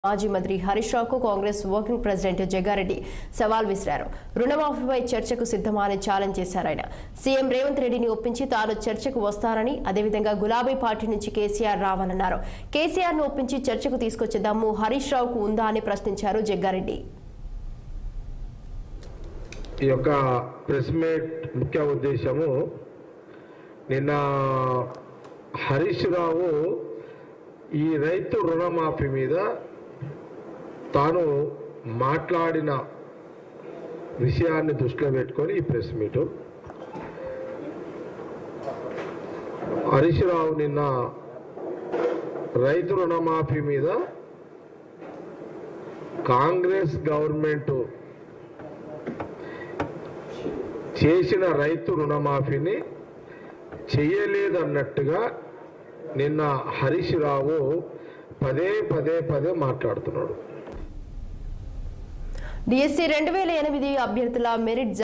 మాజీ మంత్రి హరీష్ రావుకు కాంగ్రెస్ వర్కింగ్ ప్రెసిడెంట్ జగ్గారెడ్డి సవాల్ విసిరారు రుణమాఫీపై చర్చకు సిద్ధమా అని ఛాలెంజ్ చేశారు ఆయన సీఎం రేవంత్ రెడ్డిని ఒప్పించి తాను చర్చకు వస్తానని అదేవిధంగా గులాబీ పార్టీ నుంచి కేసీఆర్ రావాలన్నారు కేసీఆర్ ను ఒప్పించి చర్చకు తీసుకొచ్చే దమ్ము హరీష్ రావుకు ఉందా అని ప్రశ్నించారు జగ్గారెడ్డి ఈ యొక్క ప్రెస్ మీట్ ముఖ్య ఉద్దేశము నిన్న హరీష్ రావు ఈ రైతు రుణమాఫీ మీద తాను మాట్లాడిన విషయాన్ని దృష్టిలో పెట్టుకొని ఈ ప్రెస్ మీటు హరీష్ రావు నిన్న రైతు రుణమాఫీ మీద కాంగ్రెస్ గవర్నమెంట్ చేసిన రైతు రుణమాఫీని చేయలేదన్నట్టుగా నిన్న హరీష్ రావు పదే పదే పదే మాట్లాడుతున్నాడు డిఎస్సి రెండు వేల ఎనిమిది అభ్యర్థుల మెరిట్